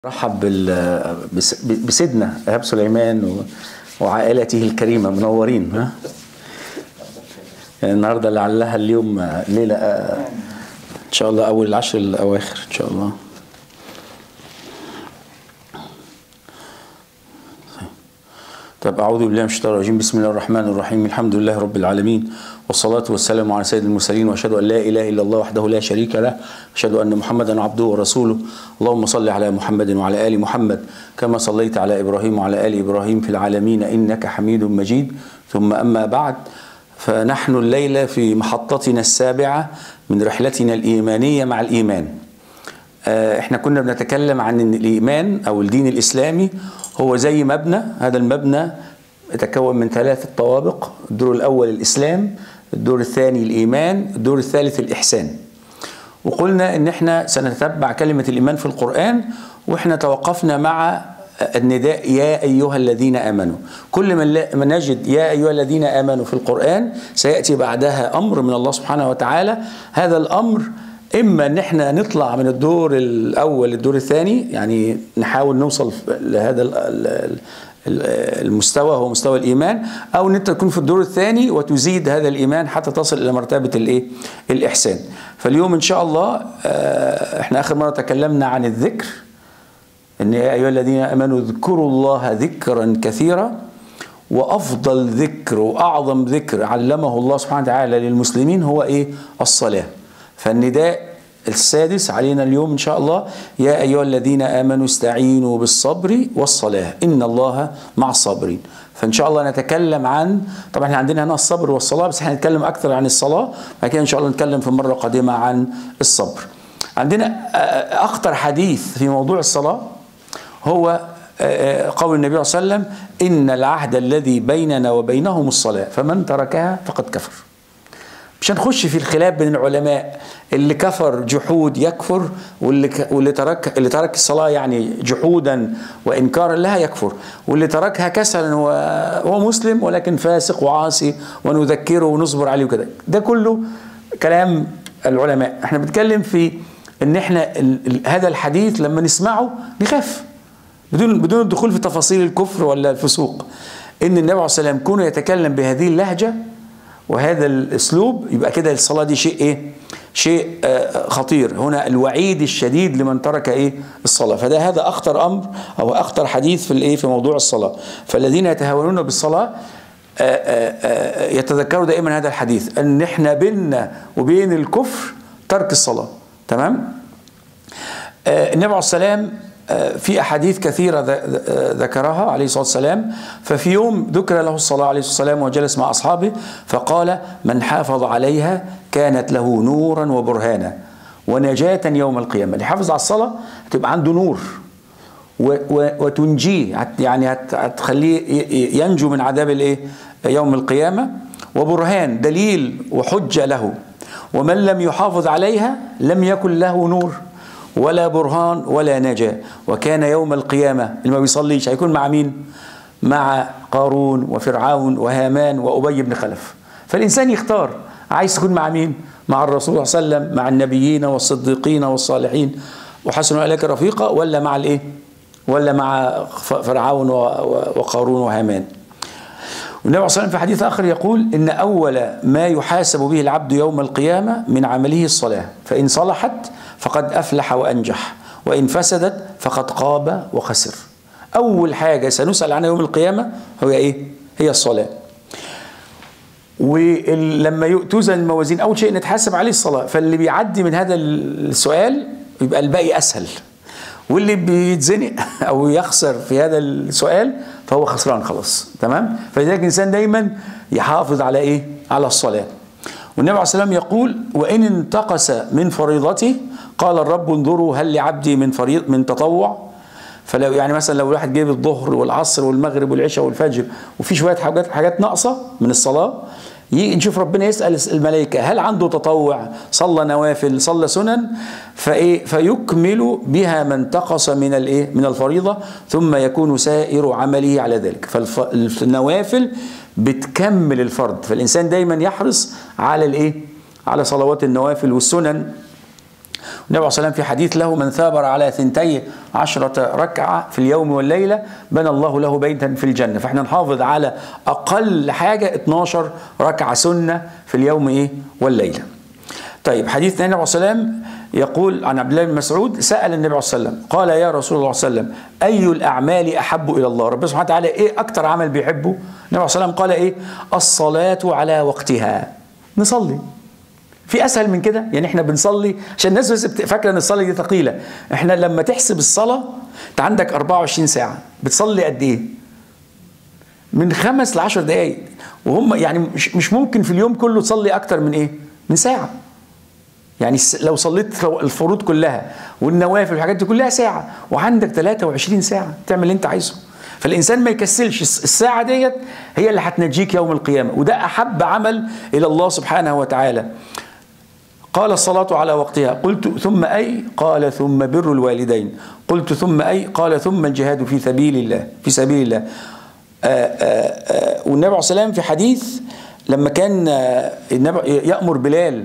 رحب بال- بس- بسيدنا ايهاب سليمان و- وعائلته الكريمه منورين ها يعني النهارده لعلها اليوم آه، ليله آه، ان شاء الله اول العشر الاواخر ان شاء الله طب أعوذ بالله من الشيطان الرجيم بسم الله الرحمن الرحيم الحمد لله رب العالمين والصلاة والسلام على سيد المرسلين وأشهد أن لا إله إلا الله وحده لا شريك له أشهد أن محمدا عبده ورسوله اللهم صل على محمد وعلى آل محمد كما صليت على إبراهيم وعلى آل إبراهيم في العالمين إنك حميد مجيد ثم أما بعد فنحن الليلة في محطتنا السابعة من رحلتنا الإيمانية مع الإيمان آه، احنا كنا بنتكلم عن ان الايمان او الدين الاسلامي هو زي مبنى هذا المبنى يتكون من ثلاثة طوابق الدور الاول الاسلام الدور الثاني الايمان الدور الثالث الاحسان وقلنا ان احنا سنتبع كلمة الايمان في القرآن واحنا توقفنا مع النداء يا ايها الذين امنوا كل من لا- من نجد يا ايها الذين امنوا في القرآن سياتي بعدها امر من الله سبحانه وتعالى هذا الامر اما ان احنا نطلع من الدور الاول للدور الثاني يعني نحاول نوصل لهذا ال- ال- ال- المستوى هو مستوى الايمان او ان انت تكون في الدور الثاني وتزيد هذا الايمان حتى تصل الى مرتبه الايه الاحسان فاليوم ان شاء الله آه، احنا اخر مره تكلمنا عن الذكر ان يا ايها الذين امنوا اذكروا الله ذكرا كثيرا وافضل ذكر واعظم ذكر علمه الله سبحانه وتعالى للمسلمين هو ايه الصلاه فالنداء السادس علينا اليوم ان شاء الله يا ايها الذين امنوا استعينوا بالصبر والصلاه ان الله مع الصابرين فان شاء الله نتكلم عن طبعا احنا عندنا هنا الصبر والصلاه بس احنا هنتكلم اكثر عن الصلاه بعد كده ان شاء الله نتكلم في مره قادمه عن الصبر عندنا آه، اخطر حديث في موضوع الصلاه هو آه، قول النبي صلى الله عليه وسلم إن العهد الذي بيننا وبينهم الصلاة فمن تركها فقد كفر مش هنخش في الخلاف بين العلماء اللي كفر جحود يكفر واللي ك... واللي ترك اللي ترك الصلاه يعني جحودا وانكارا لها يكفر واللي تركها كسلا وهو مسلم ولكن فاسق وعاصي ونذكره ونصبر عليه وكده ده كله كلام العلماء احنا بنتكلم في ان احنا ال... ال... هذا الحديث لما نسمعه نخاف بدون بدون الدخول في تفاصيل الكفر ولا الفسوق ان النبي عليه الصلاه والسلام كونه يتكلم بهذه اللهجه وهذا الاسلوب يبقى كده الصلاه دي شيء ايه؟ شيء آه، خطير هنا الوعيد الشديد لمن ترك ايه؟ الصلاه فده هذا اخطر امر او اخطر حديث في الايه في موضوع الصلاه فالذين يتهاونون بالصلاه آه، آه، آه، يتذكروا دائما هذا الحديث ان احنا بيننا وبين الكفر ترك الصلاه تمام؟ آه، النبي عليه السلام آه، في احاديث كثيره ذ- ذ- ذكرها عليه الصلاه والسلام ففي يوم ذكر له الصلاه عليه الصلاه والسلام وجلس مع اصحابه فقال من حافظ عليها كانت له نورا وبرهانا ونجاة يوم القيامه اللي حافظ على الصلاه هتبقى عنده نور و- و- وتنجيه هت- يعني هت- هتخليه ي- ي- ينجو من عذاب الايه يوم القيامه وبرهان دليل وحجه له ومن لم يحافظ عليها لم يكن له نور ولا برهان ولا نجاة وكان يوم القيامة اللي ما بيصليش هيكون مع مين مع قارون وفرعون وهامان وأبي بن خلف فالإنسان يختار عايز تكون مع مين مع الرسول صلى الله عليه وسلم مع النبيين والصديقين والصالحين وحسن أولئك رفيقا ولا مع الإيه ولا مع ف- فرعون و- و- وقارون وهامان والنبي عليه الصلاة والسلام في حديث آخر يقول إن أول ما يحاسب به العبد يوم القيامة من عمله الصلاة فإن صلحت فقد أفلح وأنجح وإن فسدت فقد خاب وخسر أول حاجة سنسأل عنها يوم القيامة هو إيه؟ هي الصلاة ولما توزن الموازين أول شيء نتحاسب عليه الصلاة فاللي بيعدي من هذا السؤال يبقى الباقي أسهل واللي بيتزنق او يخسر في هذا السؤال فهو خسران خلاص تمام فلذلك الانسان دايما يحافظ على ايه على الصلاه والنبي عليه الصلاه والسلام يقول وان انتقص من فريضته قال الرب انظروا هل لعبدي من فريض من تطوع فلو يعني مثلا لو الواحد جايب الظهر والعصر والمغرب والعشاء والفجر وفي شويه حاجات حاجات ناقصه من الصلاه يجي نشوف ربنا يسال الملائكه هل عنده تطوع صلى نوافل صلى سنن فايه فيكمل بها ما انتقص من الايه من الفريضه ثم يكون سائر عمله على ذلك فالنوافل بتكمل الفرض فالانسان دايما يحرص على الايه على صلوات النوافل والسنن النبي صلى الله عليه وسلم في حديث له من ثابر على ثنتي عشرة ركعة في اليوم والليلة بنى الله له بيتا في الجنة فاحنا نحافظ على أقل حاجة 12 ركعة سنة في اليوم إيه والليلة طيب حديث النبي عليه الصلاة والسلام يقول عن عبد الله بن مسعود سأل النبي عليه الصلاة والسلام قال يا رسول الله صلى الله عليه وسلم أي الأعمال أحب إلى الله ربنا سبحانه وتعالى إيه أكتر عمل بيحبه النبي عليه الصلاة والسلام قال إيه الصلاة على وقتها نصلي في اسهل من كده يعني احنا بنصلي عشان الناس بس بت- فاكره ان الصلاه دي ثقيله احنا لما تحسب الصلاه انت عندك 24 ساعه بتصلي قد ايه من خمس لعشر دقايق وهم يعني مش مش ممكن في اليوم كله تصلي اكتر من ايه من ساعه يعني الس- لو صليت الفروض كلها والنوافل والحاجات دي كلها ساعه وعندك 23 ساعه تعمل اللي انت عايزه فالانسان ما يكسلش الس- الساعه ديت هي اللي هتنجيك يوم القيامه وده احب عمل الى الله سبحانه وتعالى قال الصلاة على وقتها قلت ثم أي قال ثم بر الوالدين قلت ثم أي قال ثم الجهاد في سبيل الله في سبيل الله آآ آآ والنبي عليه الصلاة والسلام في حديث لما كان آه، النبي يأمر بلال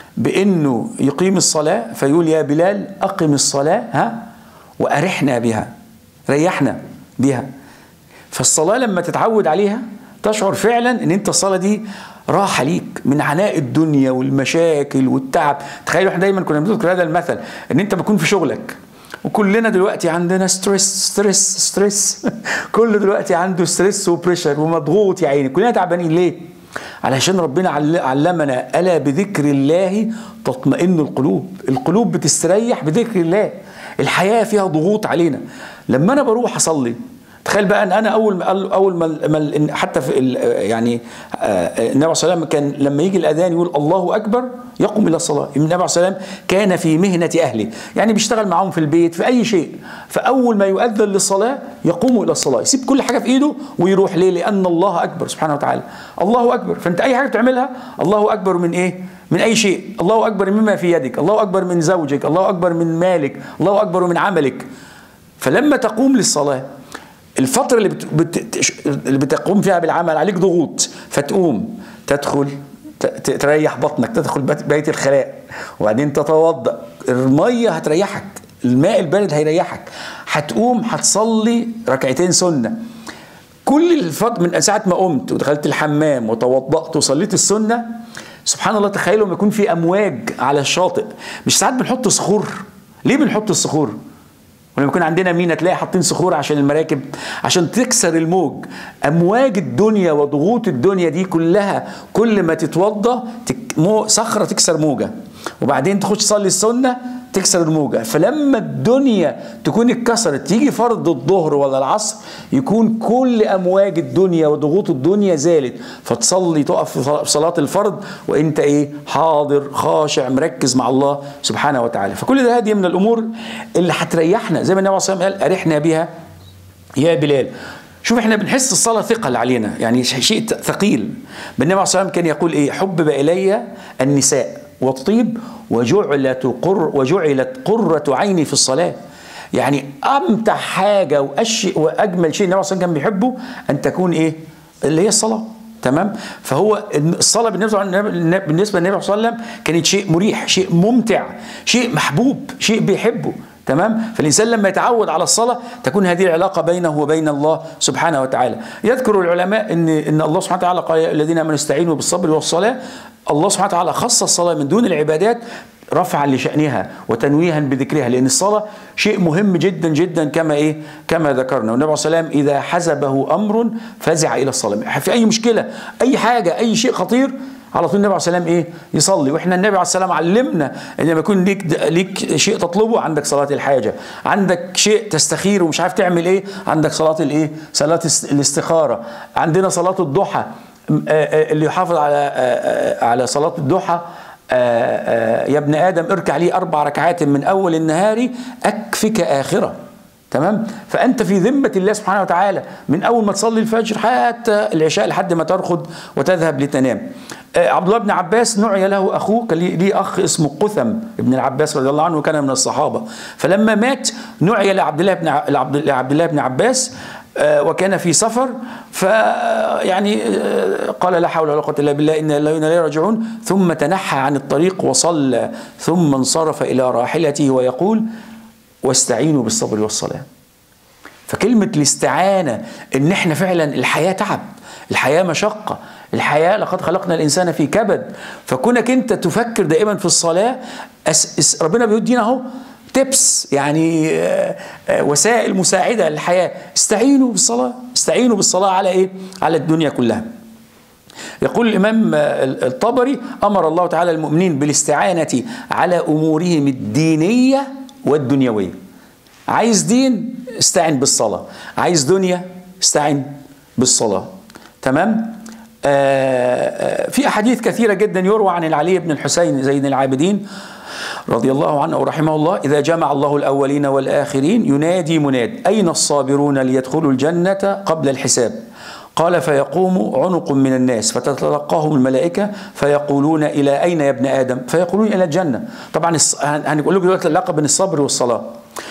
بأنه يقيم الصلاة فيقول يا بلال أقم الصلاة ها وأرحنا بها ريحنا بها فالصلاة لما تتعود عليها تشعر فعلا ان انت الصلاة دي راحة ليك من عناء الدنيا والمشاكل والتعب تخيلوا احنا دايما كنا بنذكر هذا المثل ان انت بتكون في شغلك وكلنا دلوقتي عندنا ستريس ستريس ستريس كله دلوقتي عنده ستريس وبريشر ومضغوط يا عيني كلنا تعبانين ليه؟ علشان ربنا عل- علمنا الا بذكر الله تطمئن القلوب القلوب بتستريح بذكر الله الحياه فيها ضغوط علينا لما انا بروح اصلي تخيل بقى ان انا اول ما اول ما ما- حتى في ال- يعني آه، النبي صلى الله عليه وسلم كان لما يجي الاذان يقول الله اكبر يقوم الى الصلاه النبي صلى الله عليه وسلم كان في مهنه اهله يعني بيشتغل معاهم في البيت في اي شيء فاول ما يؤذن للصلاه يقوم الى الصلاه يسيب كل حاجه في ايده ويروح ليه لان الله اكبر سبحانه وتعالى الله اكبر فانت اي حاجه بتعملها الله اكبر من ايه من اي شيء الله اكبر مما في يدك الله اكبر من زوجك الله اكبر من مالك الله اكبر من عملك فلما تقوم للصلاه الفترة اللي, بت... بت... اللي بتقوم فيها بالعمل عليك ضغوط فتقوم تدخل ت... ت- تريح بطنك تدخل بيت, بيت الخلاء وبعدين تتوضا المية هتريحك الماء البارد هيريحك هتقوم هتصلي ركعتين سنة كل الفترة من ساعة ما قمت ودخلت الحمام وتوضأت وصليت السنة سبحان الله تخيلوا لما يكون في أمواج على الشاطئ مش ساعات بنحط صخور ليه بنحط الصخور؟ ولما يكون عندنا مينا تلاقي حاطين صخور عشان المراكب عشان تكسر الموج امواج الدنيا وضغوط الدنيا دي كلها كل ما تتوضى تك مو صخره تكسر موجه وبعدين تخش تصلي السنه تكسر الموجه فلما الدنيا تكون اتكسرت يجي فرض الظهر ولا العصر يكون كل امواج الدنيا وضغوط الدنيا زالت فتصلي تقف في صلاه الفرض وانت ايه حاضر خاشع مركز مع الله سبحانه وتعالى فكل ده هذه من الامور اللي هتريحنا زي ما النبي صلى الله عليه وسلم قال ارحنا بها يا بلال شوف احنا بنحس الصلاة ثقل علينا يعني شيء ثقيل النبي عليه الصلاة والسلام كان يقول ايه حبب الي النساء والطيب وجعلت قر وجعلت قرة عيني في الصلاة يعني امتع حاجة وأش واجمل شيء النبي صلى الله عليه وسلم كان بيحبه ان تكون ايه اللي هي الصلاة تمام فهو الصلاة بالنسبة بالنسبة للنبي صلى الله عليه وسلم كانت شيء مريح شيء ممتع شيء محبوب شيء بيحبه تمام فالإنسان لما يتعود على الصلاة تكون هذه العلاقة بينه وبين الله سبحانه وتعالى يذكر العلماء أن إن الله سبحانه وتعالى قال يا الذين آمنوا استعينوا بالصبر والصلاة الله سبحانه وتعالى خص الصلاة من دون العبادات رفعا لشأنها وتنويها بذكرها لأن الصلاة شيء مهم جدا جدا كما إيه كما ذكرنا والنبي صلى الله عليه وسلم إذا حزبه أمر فزع إلى الصلاة في أي مشكلة أي حاجة أي شيء خطير على طول النبي عليه السلام ايه يصلي واحنا النبي عليه السلام علمنا ان لما يكون ليك ليك شيء تطلبه عندك صلاه الحاجه عندك شيء تستخير ومش عارف تعمل ايه عندك صلاه الايه صلاه الاستخاره عندنا صلاه الضحى اللي يحافظ على على صلاه الضحى يا ابن ادم اركع لي اربع ركعات من اول النهار اكفك اخره تمام فانت في ذمه الله سبحانه وتعالى من اول ما تصلي الفجر حتى العشاء لحد ما ترقد وتذهب لتنام عبد الله بن عباس نعي له اخوه كان ليه اخ اسمه قثم ابن العباس رضي الله عنه كان من الصحابه فلما مات نعي لعبد الله بن لعبد الله بن عباس آه، وكان في سفر ف يعني آه، قال لا حول ولا قوه الا بالله انا لله وانا اليه راجعون ثم تنحى عن الطريق وصلى ثم انصرف الى راحلته ويقول واستعينوا بالصبر والصلاه فكلمة الاستعانة إن إحنا فعلا الحياة تعب الحياة مشقة الحياة لقد خلقنا الإنسان في كبد فكونك أنت تفكر دائما في الصلاة أس أس ربنا بيدينا أهو تبس يعني آه، آه، وسائل مساعدة للحياة استعينوا بالصلاة استعينوا بالصلاة على إيه؟ على الدنيا كلها يقول الإمام الطبري أمر الله تعالى المؤمنين بالاستعانة على أمورهم الدينية والدنيوية عايز دين استعن بالصلاة عايز دنيا استعن بالصلاة تمام آه آه في أحاديث كثيرة جدا يروى عن العلي بن الحسين زين العابدين رضي الله عنه ورحمه الله إذا جمع الله الأولين والآخرين ينادي مناد أين الصابرون ليدخلوا الجنة قبل الحساب قال فيقوم عنق من الناس فتتلقاهم الملائكة فيقولون إلى أين يا ابن آدم فيقولون إلى الجنة طبعا الص- هن- هنقول لكم دلوقتي العلاقة بين الصبر والصلاة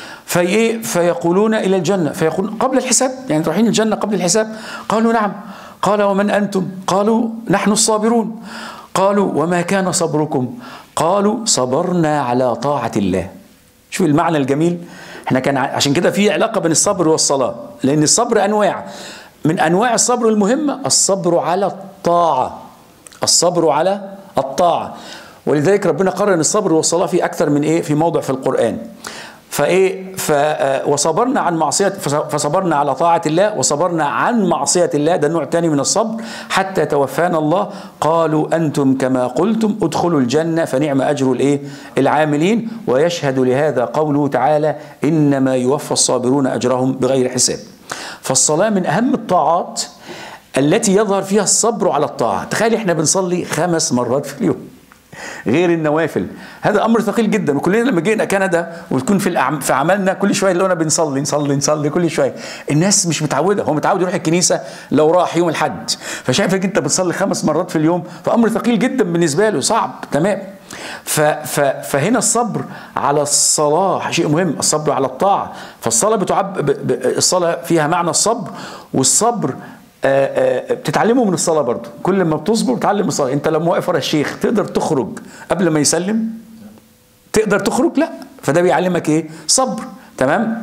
في فيقولون إلى الجنة فيقول قبل الحساب يعني رايحين الجنة قبل الحساب قالوا نعم قال ومن أنتم قالوا نحن الصابرون قالوا وما كان صبركم قالوا صبرنا على طاعة الله شوف المعنى الجميل احنا كان ع- عشان كده في علاقة بين الصبر والصلاة لأن الصبر أنواع من أنواع الصبر المهمة الصبر على الطاعة الصبر على الطاعة ولذلك ربنا قرن الصبر والصلاة في أكثر من إيه في موضع في القرآن فايه ف آه، وصبرنا عن معصيه فص- فصبرنا على طاعه الله وصبرنا عن معصيه الله ده النوع الثاني من الصبر حتى توفانا الله قالوا انتم كما قلتم ادخلوا الجنه فنعم اجر الايه العاملين ويشهد لهذا قوله تعالى انما يوفى الصابرون اجرهم بغير حساب فالصلاه من اهم الطاعات التي يظهر فيها الصبر على الطاعه تخيل احنا بنصلي خمس مرات في اليوم غير النوافل هذا امر ثقيل جدا وكلنا لما جينا كندا وتكون في الأعم... في عملنا كل شويه لو بنصلي نصلي نصلي كل شويه الناس مش متعوده هو متعود يروح الكنيسه لو راح يوم الحد فشايفك انت بتصلي خمس مرات في اليوم فامر ثقيل جدا بالنسبه له صعب تمام ف... ف... فهنا الصبر على الصلاه شيء مهم الصبر على الطاعه فالصلاه بتعب ب... ب... الصلاه فيها معنى الصبر والصبر آه، آه، بتتعلمه من الصلاه برضه كل ما بتصبر بتتعلم الصلاه انت لما واقف ورا الشيخ تقدر تخرج قبل ما يسلم تقدر تخرج لا فده بيعلمك ايه صبر تمام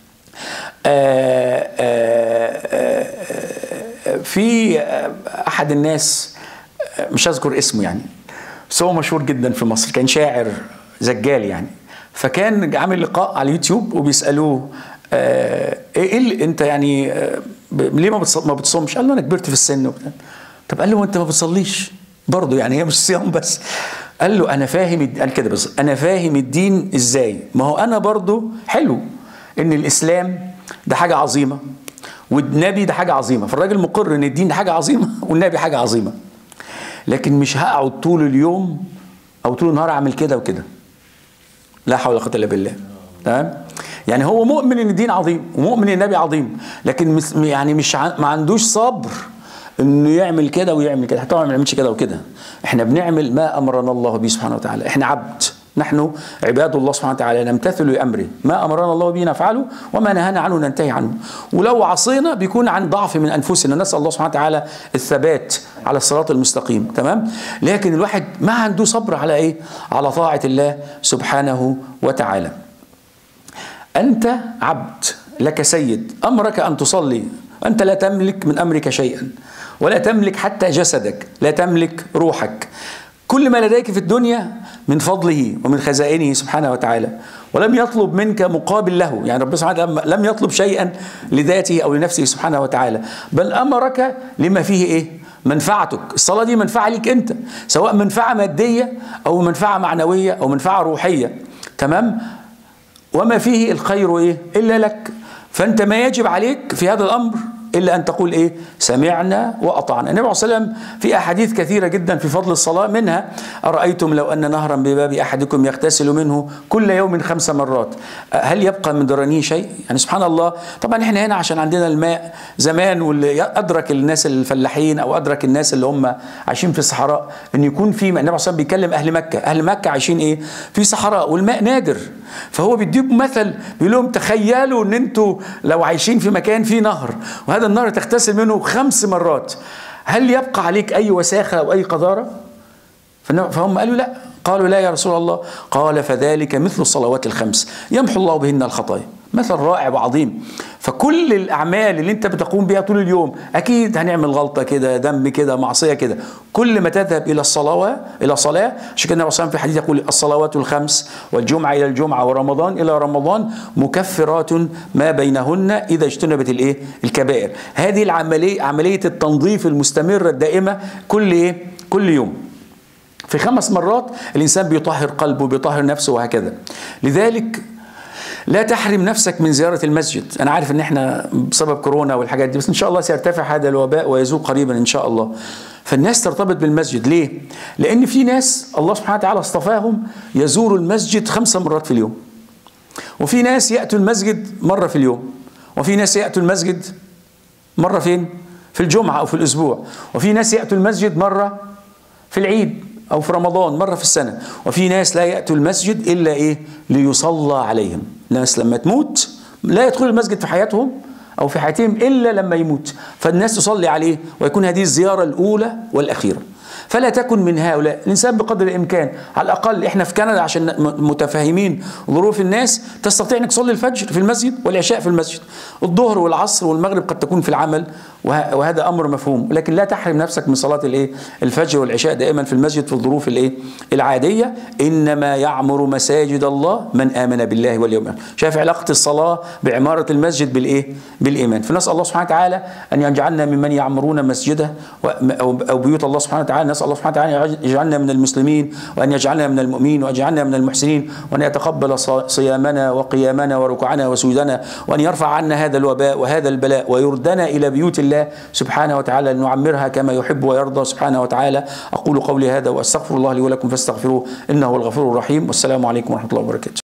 آه، آه، آه، آه، في آه، احد الناس آه، مش هذكر اسمه يعني بس هو مشهور جدا في مصر كان شاعر زجال يعني فكان عامل لقاء على اليوتيوب وبيسالوه آه، ايه اللي انت يعني آه، ب- ليه ما بتص- ما بتصومش؟ قال له انا كبرت في السن وبتاع طب قال له وانت ما بتصليش برضه يعني هي مش صيام بس قال له انا فاهم الد- قال كده بس انا فاهم الدين ازاي ما هو انا برضه حلو ان الاسلام ده حاجه عظيمه والنبي ده حاجه عظيمه فالراجل مقر ان الدين ده حاجه عظيمه والنبي حاجه عظيمه لكن مش هقعد طول اليوم او طول النهار اعمل كده وكده لا حول ولا قوه الا بالله تمام يعني هو مؤمن ان الدين عظيم ومؤمن ان النبي عظيم لكن مس يعني مش ع- ما عندوش صبر انه يعمل كده ويعمل كده طبعا ما بنعملش كده وكده احنا بنعمل ما امرنا الله به سبحانه وتعالى احنا عبد نحن عباد الله سبحانه وتعالى نمتثل لامره ما امرنا الله به نفعله وما نهانا عنه ننتهي عنه ولو عصينا بيكون عن ضعف من انفسنا نسال الله سبحانه وتعالى الثبات على الصراط المستقيم تمام لكن الواحد ما عنده صبر على ايه على طاعه الله سبحانه وتعالى أنت عبد لك سيد أمرك أن تصلي أنت لا تملك من أمرك شيئا ولا تملك حتى جسدك لا تملك روحك كل ما لديك في الدنيا من فضله ومن خزائنه سبحانه وتعالى ولم يطلب منك مقابل له يعني ربنا سبحانه وتعالى لم يطلب شيئا لذاته أو لنفسه سبحانه وتعالى بل أمرك لما فيه إيه منفعتك الصلاة دي منفعة ليك أنت سواء منفعة مادية أو منفعة معنوية أو منفعة روحية تمام وما فيه الخير ايه الا لك فانت ما يجب عليك في هذا الامر الا ان تقول ايه سمعنا واطعنا النبي صلى الله عليه وسلم في احاديث كثيره جدا في فضل الصلاه منها ارايتم لو ان نهرا بباب احدكم يغتسل منه كل يوم خمس مرات هل يبقى من درنيه شيء يعني سبحان الله طبعا احنا هنا عشان عندنا الماء زمان واللي ادرك الناس الفلاحين او ادرك الناس اللي هم عايشين في الصحراء ان يكون في النبي صلى الله عليه وسلم بيكلم اهل مكه اهل مكه عايشين ايه في صحراء والماء نادر فهو بيديهم مثل بيقول لهم تخيلوا ان انتوا لو عايشين في مكان فيه نهر وهذا النهر تغتسل منه خمس مرات هل يبقى عليك اي وساخه او اي قذاره فهم قالوا لا قالوا لا يا رسول الله قال فذلك مثل الصلوات الخمس يمحو الله بهن الخطايا مثل رائع وعظيم فكل الاعمال اللي انت بتقوم بها طول اليوم اكيد هنعمل غلطه كده ذنب كده معصيه كده كل ما تذهب الى الصلاه الى صلاه عشان كده النبي صلى في الحديث يقول الصلوات الخمس والجمعه الى الجمعه ورمضان الى رمضان مكفرات ما بينهن اذا اجتنبت الايه الكبائر هذه العمليه عمليه التنظيف المستمره الدائمه كل ايه كل يوم في خمس مرات الانسان بيطهر قلبه بيطهر نفسه وهكذا لذلك لا تحرم نفسك من زيارة المسجد أنا عارف أن إحنا بسبب كورونا والحاجات دي بس إن شاء الله سيرتفع هذا الوباء ويزول قريبا إن شاء الله فالناس ترتبط بالمسجد ليه؟ لأن في ناس الله سبحانه وتعالى اصطفاهم يزوروا المسجد خمس مرات في اليوم وفي ناس يأتوا المسجد مرة في اليوم وفي ناس يأتوا المسجد مرة فين؟ في الجمعة أو في الأسبوع وفي ناس يأتوا المسجد مرة في العيد أو في رمضان مرة في السنة وفي ناس لا يأتوا المسجد إلا إيه ليصلى عليهم الناس لما تموت لا يدخل المسجد في حياتهم أو في حياتهم إلا لما يموت فالناس تصلي عليه ويكون هذه الزيارة الأولى والأخيرة فلا تكن من هؤلاء الإنسان بقدر الإمكان على الأقل إحنا في كندا عشان متفاهمين ظروف الناس تستطيع أنك تصلي الفجر في المسجد والعشاء في المسجد الظهر والعصر والمغرب قد تكون في العمل وهذا أمر مفهوم لكن لا تحرم نفسك من صلاة الإيه الفجر والعشاء دائما في المسجد في الظروف الإيه العادية إنما يعمر مساجد الله من آمن بالله واليوم الآخر شايف علاقة الصلاة بعمارة المسجد بالإيه بالإيمان فنسأل الله سبحانه وتعالى أن يجعلنا ممن يعمرون مسجده أو بيوت الله سبحانه وتعالى نسأل الله سبحانه وتعالى يجعلنا من المسلمين وأن يجعلنا من المؤمنين وأن يجعلنا من المحسنين وأن يتقبل صيامنا وقيامنا وركوعنا وسجودنا وأن يرفع عنا هذا الوباء وهذا البلاء ويردنا إلى بيوت الله سبحانه وتعالى لنعمرها كما يحب ويرضى سبحانه وتعالى أقول قولي هذا وأستغفر الله لي ولكم فاستغفروه إنه الغفور الرحيم والسلام عليكم ورحمة الله وبركاته